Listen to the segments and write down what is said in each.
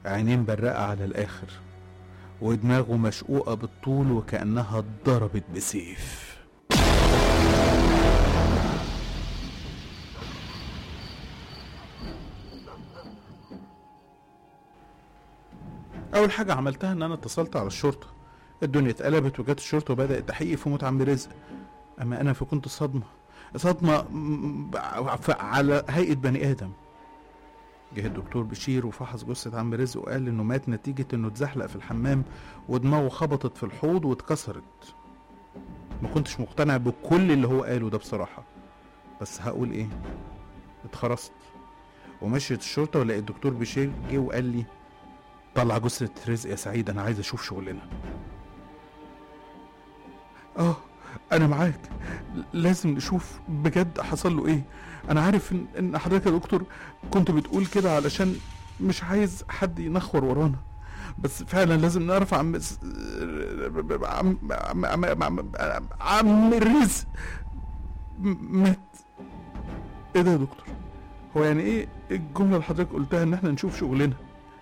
عينين برقة على الآخر ودماغه مشقوقة بالطول وكأنها اتضربت بسيف أول حاجة عملتها إن أنا اتصلت على الشرطة الدنيا اتقلبت وجت الشرطة وبدأت تحقيق في موت عم رزق أما أنا فكنت صدمة صدمة م- ف- على هيئة بني آدم جه الدكتور بشير وفحص جثة عم رزق وقال إنه مات نتيجة إنه اتزحلق في الحمام ودماغه خبطت في الحوض واتكسرت ما كنتش مقتنع بكل اللي هو قاله ده بصراحة بس هقول إيه اتخرست ومشيت الشرطة ولقيت الدكتور بشير جه وقال لي طلع جثة رزق يا سعيد أنا عايز أشوف شغلنا اه انا معاك لازم نشوف بجد حصل له ايه انا عارف ان, إن حضرتك يا دكتور كنت بتقول كده علشان مش عايز حد ينخور ورانا بس فعلا لازم نعرف عم عم عم عم, عم, عم, عم الرزق م- مات ايه ده يا دكتور هو يعني ايه الجمله اللي حضرتك قلتها ان احنا نشوف شغلنا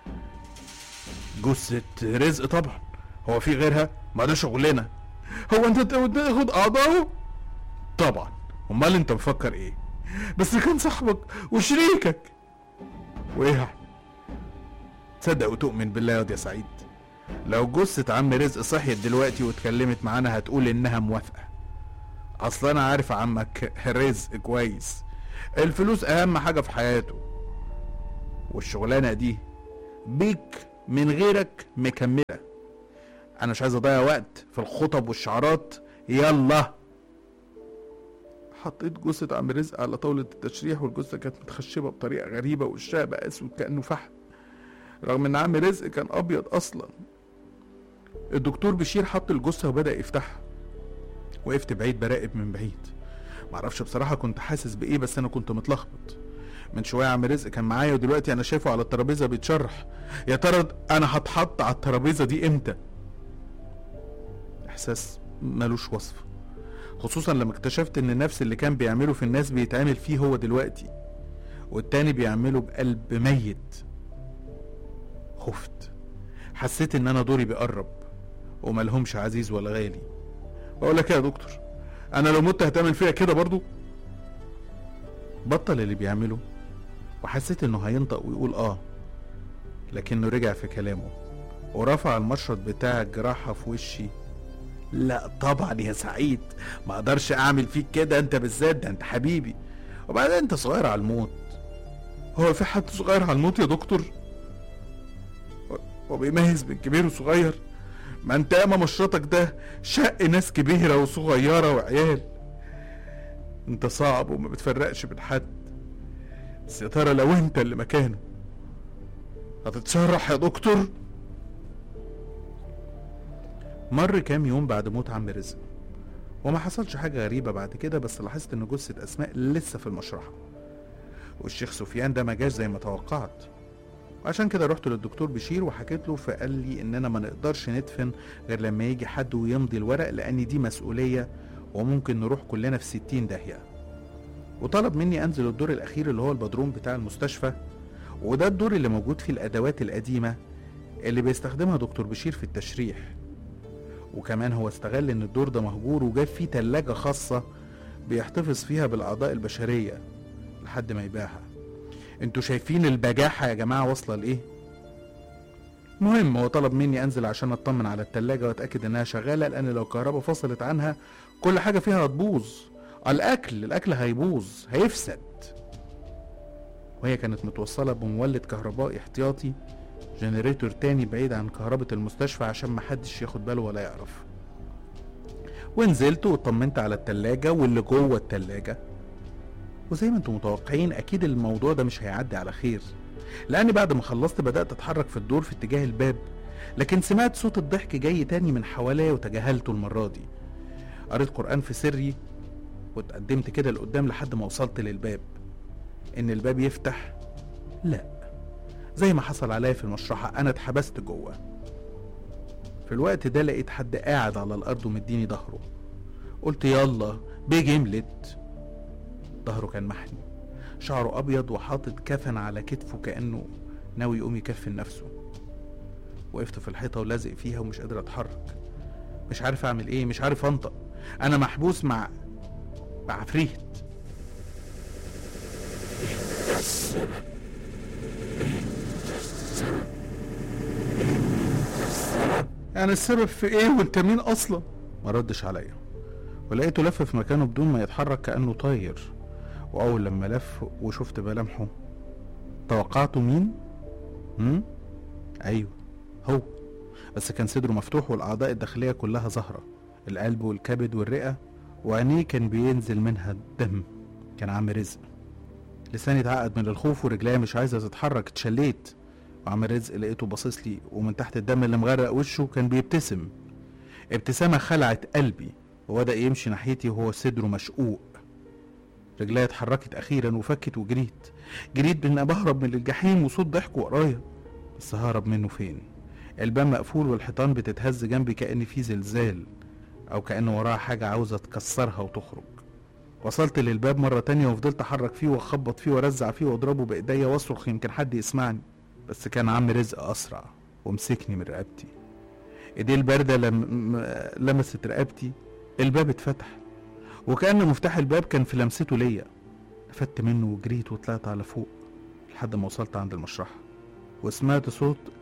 جثة رزق طبعا هو في غيرها ما ده شغلنا هو انت تاخد اعضائه طبعا امال انت مفكر ايه بس كان صاحبك وشريكك وايه يعني تصدق وتؤمن بالله يا واد يا سعيد لو جثة عم رزق صحيت دلوقتي واتكلمت معانا هتقول انها موافقة اصل انا عارف عمك رزق كويس الفلوس اهم حاجة في حياته والشغلانة دي بيك من غيرك مكملة انا مش عايز اضيع وقت في الخطب والشعارات يلا حطيت جثة عم رزق على طاولة التشريح والجثة كانت متخشبة بطريقة غريبة وشها بقى اسود كأنه فحم رغم ان عم رزق كان ابيض اصلا الدكتور بشير حط الجثة وبدأ يفتحها وقفت بعيد براقب من بعيد معرفش بصراحة كنت حاسس بإيه بس أنا كنت متلخبط من شوية عم رزق كان معايا ودلوقتي أنا شايفه على الترابيزة بيتشرح يا ترى أنا هتحط على الترابيزة دي إمتى؟ إحساس ملوش وصف خصوصا لما اكتشفت إن نفس اللي كان بيعمله في الناس بيتعمل فيه هو دلوقتي والتاني بيعمله بقلب ميت خفت حسيت إن أنا دوري بيقرب وملهمش عزيز ولا غالي بقول لك إيه يا دكتور انا لو مت هتعمل فيها كده برضو بطل اللي بيعمله وحسيت انه هينطق ويقول اه لكنه رجع في كلامه ورفع المشرط بتاع الجراحة في وشي لا طبعا يا سعيد ما اقدرش اعمل فيك كده انت بالذات ده انت حبيبي وبعدين انت صغير على الموت هو في حد صغير على الموت يا دكتور هو بيميز بين كبير وصغير ما انت ياما مشرطك ده شق ناس كبيرة وصغيرة وعيال انت صعب وما بتفرقش بين حد بس يا ترى لو انت اللي مكانه هتتشرح يا دكتور مر كام يوم بعد موت عم رزق وما حصلش حاجة غريبة بعد كده بس لاحظت ان جثة اسماء لسه في المشرحة والشيخ سفيان ده ما جاش زي ما توقعت وعشان كده رحت للدكتور بشير وحكيت له فقال لي اننا ما نقدرش ندفن غير لما يجي حد ويمضي الورق لان دي مسؤولية وممكن نروح كلنا في ستين داهية وطلب مني انزل الدور الاخير اللي هو البدروم بتاع المستشفى وده الدور اللي موجود فيه الادوات القديمة اللي بيستخدمها دكتور بشير في التشريح وكمان هو استغل ان الدور ده مهجور وجاب فيه تلاجة خاصة بيحتفظ فيها بالاعضاء البشرية لحد ما يبيعها انتوا شايفين البجاحة يا جماعة واصلة لايه المهم هو طلب مني انزل عشان اطمن على التلاجة واتاكد انها شغالة لان لو الكهرباء فصلت عنها كل حاجة فيها هتبوظ الاكل الاكل هيبوظ هيفسد وهي كانت متوصلة بمولد كهربائي احتياطي جنريتور تاني بعيد عن كهرباء المستشفى عشان محدش ياخد باله ولا يعرف ونزلت واطمنت على التلاجة واللي جوه التلاجة وزي ما انتم متوقعين اكيد الموضوع ده مش هيعدي على خير لاني بعد ما خلصت بدات اتحرك في الدور في اتجاه الباب لكن سمعت صوت الضحك جاي تاني من حواليا وتجاهلته المره دي قريت قران في سري واتقدمت كده لقدام لحد ما وصلت للباب ان الباب يفتح لا زي ما حصل عليا في المشرحه انا اتحبست جوه في الوقت ده لقيت حد قاعد على الارض ومديني ظهره قلت يلا بجملت ظهره كان محني شعره ابيض وحاطط كفن على كتفه كانه ناوي يقوم يكفن نفسه وقفت في الحيطة ولازق فيها ومش قادر اتحرك مش عارف اعمل ايه مش عارف انطق انا محبوس مع مع عفريت يعني السبب في ايه وانت مين اصلا ما ردش عليا ولقيته لف في مكانه بدون ما يتحرك كانه طاير واول لما لف وشفت ملامحه توقعته مين هم ايوه هو بس كان صدره مفتوح والاعضاء الداخليه كلها ظاهره القلب والكبد والرئه وعينيه كان بينزل منها الدم كان عم رزق لساني اتعقد من الخوف ورجليا مش عايزه تتحرك اتشليت وعم رزق لقيته باصص لي ومن تحت الدم اللي مغرق وشه كان بيبتسم ابتسامه خلعت قلبي وبدا يمشي ناحيتي وهو صدره مشقوق رجليا اتحركت اخيرا وفكت وجريت جريت بان بهرب من الجحيم وصوت ضحك ورايا بس ههرب منه فين الباب مقفول والحيطان بتتهز جنبي كأن في زلزال أو كأن وراها حاجة عاوزة تكسرها وتخرج وصلت للباب مرة تانية وفضلت أحرك فيه وأخبط فيه وأرزع فيه وأضربه بإيديا وأصرخ يمكن حد يسمعني بس كان عم رزق أسرع ومسكني من رقبتي إيديه الباردة لم... لمست رقبتي الباب اتفتح وكأن مفتاح الباب كان في لمسته ليا نفدت منه وجريت وطلعت على فوق لحد ما وصلت عند المشرحة وسمعت صوت